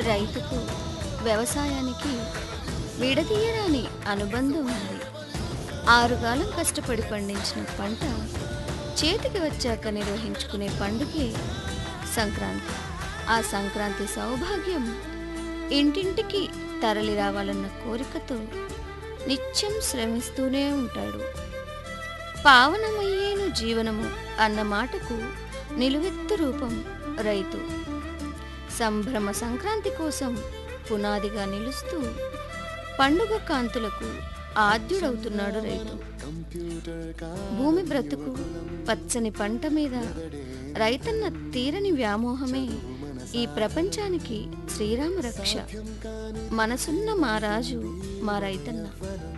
రైతుకు వ్యవసాయానికి విడదీయరాని అనుబంధం ఉంది ఆరుగాలం కష్టపడి పండించిన పంట చేతికి వచ్చాక నిర్వహించుకునే పండుగే సంక్రాంతి ఆ సంక్రాంతి సౌభాగ్యం ఇంటింటికి తరలి రావాలన్న కోరికతో నిత్యం శ్రమిస్తూనే ఉంటాడు పావనమయ్యేను జీవనము అన్న మాటకు నిలువెత్తు రూపం రైతు సంభ్రమ సంక్రాంతి కోసం పునాదిగా నిలుస్తూ పండుగ కాంతులకు ఆద్యుడవుతున్నాడు రైతు భూమి బ్రతుకు పచ్చని పంట మీద రైతన్న తీరని వ్యామోహమే ఈ ప్రపంచానికి శ్రీరామ రక్ష మనసున్న మా రాజు మా రైతన్న